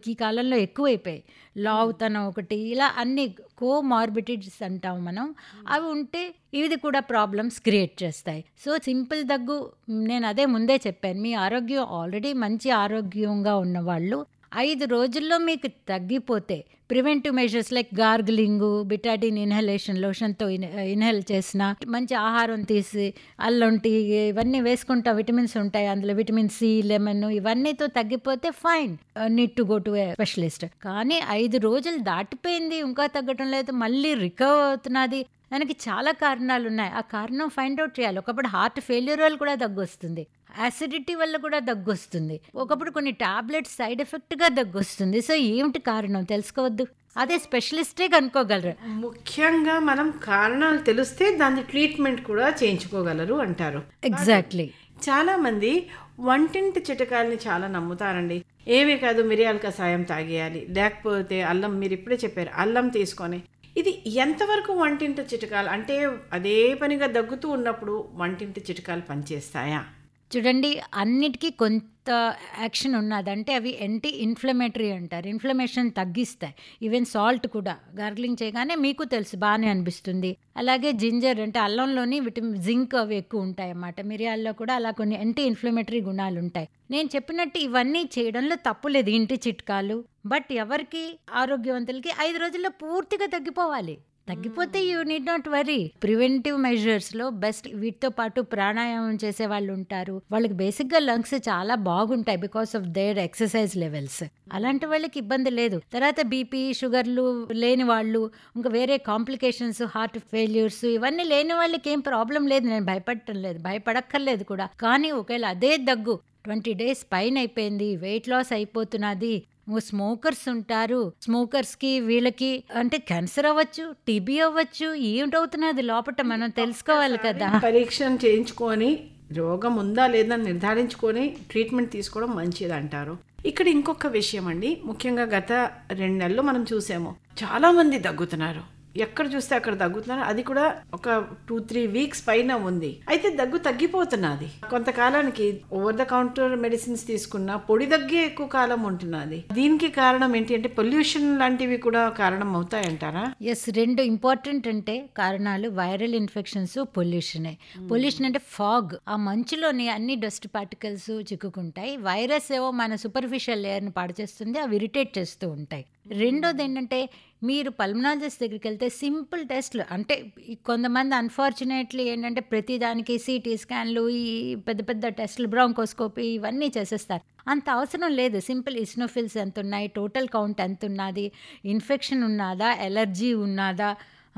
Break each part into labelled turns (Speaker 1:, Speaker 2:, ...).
Speaker 1: ఈ కాలంలో ఎక్కువైపోయాయి లావుతనం ఒకటి ఇలా అన్ని కోమార్బిడిటీస్ అంటాం మనం అవి ఉంటే ఇది కూడా ప్రాబ్లమ్స్ క్రియేట్ చేస్తాయి సో సింపుల్ దగ్గు నేను అదే ముందే చెప్పాను మీ ఆరోగ్యం ఆల్రెడీ మంచి ఆరోగ్యంగా ఉన్నవాళ్ళు ఐదు రోజుల్లో మీకు తగ్గిపోతే preventive measures like gargling betadine inhalation లోషన్తో ఇన్హేల్ చేసిన మంచి ఆహారం తీసి అల్లం టీ ఇవన్నీ వేసుకుంటా విటమిన్స్ ఉంటాయి అందులో విటమిన్ సి లెమన్ ఇవన్నీతో తగ్గిపోతే fine need to go to specialist కానీ ఐదు రోజులు దాటిపోయింది ఇంకా తగ్గటం లేదు మళ్ళీ రికవర్ అవుతున్నది దానికి చాలా కారణాలు ఉన్నాయి ఆ కారణం ఫైండ్ అవుట్ చేయాలి ఒకప్పుడు హార్ట్ ఫెయిల్యూర్ వల్ల కూడా దగ్గు వస్తుంది యాసిడిటీ వల్ల కూడా దగ్గు వస్తుంది ఒకప్పుడు కొన్ని టాబ్లెట్స్ సైడ్ ఎఫెక్ట్గా దగ్గు వస్తుంది సో ఏమిటి కారణం తెలుసుకోవద్దు అదే స్పెషలిస్టే కనుక్కోగలరు
Speaker 2: ముఖ్యంగా మనం కారణాలు తెలిస్తే దాని ట్రీట్మెంట్ కూడా చేయించుకోగలరు అంటారు
Speaker 1: ఎగ్జాక్ట్లీ
Speaker 2: చాలా మంది వంటింటి చిటకాలని చాలా నమ్ముతారండి ఏమీ కాదు మిరియాల కషాయం తాగేయాలి లేకపోతే అల్లం మీరు ఇప్పుడే చెప్పారు అల్లం తీసుకొని ఇది ఎంతవరకు వంటింటి చిటకాలు అంటే అదే పనిగా దగ్గుతూ ఉన్నప్పుడు వంటింటి చిటకాలు పనిచేస్తాయా
Speaker 1: చూడండి అన్నిటికీ కొంత యాక్షన్ ఉన్నది అంటే అవి యాంటీ ఇన్ఫ్లమేటరీ అంటారు ఇన్ఫ్లమేషన్ తగ్గిస్తాయి ఈవెన్ సాల్ట్ కూడా గార్గ్లింగ్ చేయగానే మీకు తెలుసు బాగానే అనిపిస్తుంది అలాగే జింజర్ అంటే అల్లంలోని విటమిన్ జింక్ అవి ఎక్కువ ఉంటాయి అన్నమాట మిరియాల్లో కూడా అలా కొన్ని యాంటీ ఇన్ఫ్లమేటరీ గుణాలు ఉంటాయి నేను చెప్పినట్టు ఇవన్నీ చేయడంలో తప్పు లేదు ఇంటి చిట్కాలు బట్ ఎవరికి ఆరోగ్యవంతులకి ఐదు రోజుల్లో పూర్తిగా తగ్గిపోవాలి తగ్గిపోతే you need not worry preventive measures లో బెస్ట్ వీటితో పాటు ప్రాణాయామం చేసే వాళ్ళు ఉంటారు వాళ్ళకి బేసిక్ గా లంగ్స్ చాలా బాగుంటాయి because of their exercise levels అలాంటి వాళ్ళకి ఇబ్బంది లేదు తర్వాత బీపీ షుగర్లు లేని వాళ్ళు ఇంకా వేరే కాంప్లికేషన్స్ హార్ట్ ఫెయిల్యూర్స్ ఇవన్నీ లేని వాళ్ళకి ఏం ప్రాబ్లం లేదు నేను భయపడటం లేదు భయపడక్కర్లేదు కూడా కానీ ఒకవేళ అదే దగ్గు ట్వంటీ డేస్ పైన అయిపోయింది వెయిట్ లాస్ అయిపోతున్నది స్మోకర్స్ ఉంటారు స్మోకర్స్ కి వీళ్ళకి అంటే క్యాన్సర్ అవ్వచ్చు టీబీ అవ్వచ్చు ఏమిటవుతున్నది లోపల మనం తెలుసుకోవాలి కదా
Speaker 2: పరీక్ష చేయించుకొని రోగం ఉందా లేదా నిర్ధారించుకొని ట్రీట్మెంట్ తీసుకోవడం మంచిది అంటారు ఇక్కడ ఇంకొక విషయం అండి ముఖ్యంగా గత రెండు నెలలు మనం చూసాము చాలా మంది దగ్గుతున్నారు ఎక్కడ చూస్తే అక్కడ దగ్గుతున్నారు అది కూడా ఒక టూ త్రీ వీక్స్ పైన ఉంది అయితే దగ్గు తగ్గిపోతున్నది కొంతకాలానికి ఓవర్ ద కౌంటర్ మెడిసిన్స్ తీసుకున్న పొడి దగ్గే ఎక్కువ కాలం ఉంటున్నది దీనికి కారణం ఏంటి అంటే పొల్యూషన్ లాంటివి కూడా కారణం అవుతాయంటారా
Speaker 1: ఎస్ రెండు ఇంపార్టెంట్ అంటే కారణాలు వైరల్ ఇన్ఫెక్షన్స్ పొల్యూషనే పొల్యూషన్ అంటే ఫాగ్ ఆ మంచులోని అన్ని డస్ట్ పార్టికల్స్ చిక్కుకుంటాయి వైరస్ ఏవో మన సూపర్ఫిషియల్ లేయర్ని పాడు చేస్తుంది అవి ఇరిటేట్ చేస్తూ ఉంటాయి రెండోది ఏంటంటే మీరు పల్మనాలజిస్ట్ దగ్గరికి వెళ్తే సింపుల్ టెస్ట్లు అంటే ఈ కొంతమంది అన్ఫార్చునేట్లీ ఏంటంటే ప్రతిదానికి సిటీ స్కాన్లు ఈ పెద్ద పెద్ద టెస్టులు బ్రాంకోస్కోపీ ఇవన్నీ చేసేస్తారు అంత అవసరం లేదు సింపుల్ ఇస్నోఫిల్స్ ఎంత ఉన్నాయి టోటల్ కౌంట్ ఎంత ఉన్నది ఇన్ఫెక్షన్ ఉన్నదా ఎలర్జీ ఉన్నదా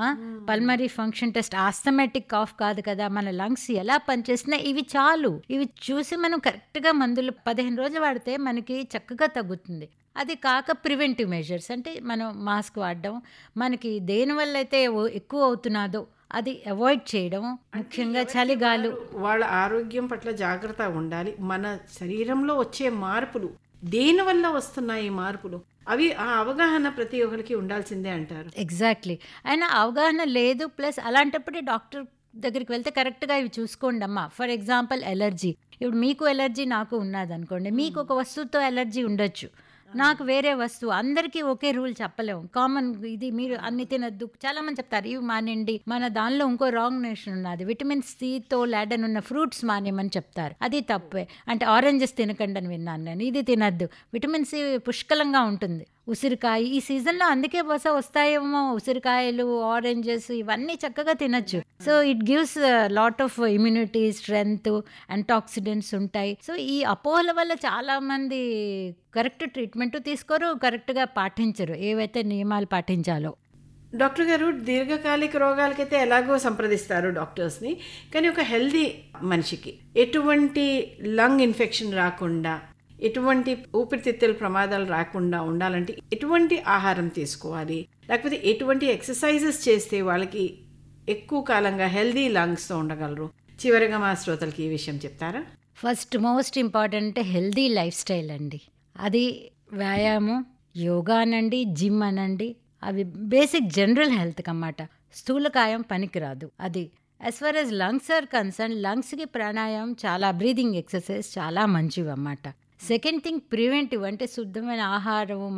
Speaker 1: pulmonary function test asthmatic cough కాదు కదా మన లంగ్స్ ఎలా పనిచేస్తున్నాయి ఇవి చాలు ఇవి చూసి మనం కరెక్ట్గా మందులు పదిహేను రోజులు వాడితే మనకి చక్కగా తగ్గుతుంది అది కాక ప్రివెంటివ్ మెజర్స్ అంటే మనం మాస్క్ వాడడం మనకి దేనివల్ల అయితే ఎక్కువ అవుతున్నదో అది అవాయిడ్ చేయడం ముఖ్యంగా చలిగాలు
Speaker 2: వాళ్ళ ఆరోగ్యం పట్ల జాగ్రత్త ఉండాలి మన శరీరంలో వచ్చే మార్పులు దేనివల్ల వస్తున్నాయి ఈ మార్పులు అవి ఆ అవగాహన ప్రతి ఒక్కరికి ఉండాల్సిందే అంటారు
Speaker 1: ఎగ్జాక్ట్లీ అయినా అవగాహన లేదు ప్లస్ అలాంటప్పుడే డాక్టర్ దగ్గరికి వెళ్తే కరెక్ట్గా ఇవి చూసుకోండి అమ్మా ఫర్ ఎగ్జాంపుల్ ఎలర్జీ ఇప్పుడు మీకు ఎలర్జీ నాకు ఉన్నది అనుకోండి మీకు ఒక వస్తువుతో ఎలర్జీ ఉండొచ్చు నాకు వేరే వస్తువు అందరికీ ఒకే రూల్ చెప్పలేము కామన్ ఇది మీరు అన్ని తినద్దు చాలా మంది చెప్తారు ఇవి మానేయండి మన దానిలో ఇంకో రాంగ్ నేషన్ ఉన్నది విటమిన్ సితో లాడన్ ఉన్న ఫ్రూట్స్ మానేయమని చెప్తారు అది తప్పే అంటే ఆరెంజెస్ తినకండి అని విన్నాను నేను ఇది తినద్దు విటమిన్ సి పుష్కలంగా ఉంటుంది ఉసిరికాయ ఈ సీజన్లో అందుకే బహుశా వస్తాయేమో ఉసిరికాయలు ఆరెంజెస్ ఇవన్నీ చక్కగా తినచ్చు so it gives lot of immunity strength antioxidants ఉంటాయి సో ఈ అపోహల వల్ల చాలా మంది కరెక్ట్ ట్రీట్మెంట్ తీసుకోరు కరెక్ట్గా పాటించరు ఏవైతే నియమాలు పాటించాలో
Speaker 2: డాక్టర్ గారు దీర్ఘకాలిక రోగాలకైతే ఎలాగో సంప్రదిస్తారు డాక్టర్స్ని కానీ ఒక హెల్దీ మనిషికి ఎటువంటి లంగ్ ఇన్ఫెక్షన్ రాకుండా ఎటువంటి ఊపిరితిత్తుల ప్రమాదాలు రాకుండా ఉండాలంటే ఎటువంటి ఆహారం తీసుకోవాలి లేకపోతే ఎటువంటి ఎక్సర్సైజెస్ చేస్తే వాళ్ళకి ఎక్కువ కాలంగా హెల్దీ లంగ్స్తో ఉండగలరు చివరిగా మా శ్రోతలకి ఈ విషయం చెప్తారా
Speaker 1: first most important healthy lifestyle అండి అది వ్యాయామం యోగా అనండి జిమ్ అనండి అవి బేసిక్ జనరల్ హెల్త్కి అన్నమాట స్థూలకాయం పనికిరాదు అది as far as lungs are concern లంగ్స్కి ప్రాణాయామం చాలా బ్రీదింగ్ ఎక్సర్సైజ్ చాలా మంచివి అన్నమాట సెకండ్ థింగ్ ప్రివెంటివ్ అంటే శుద్ధమైన ఆహారం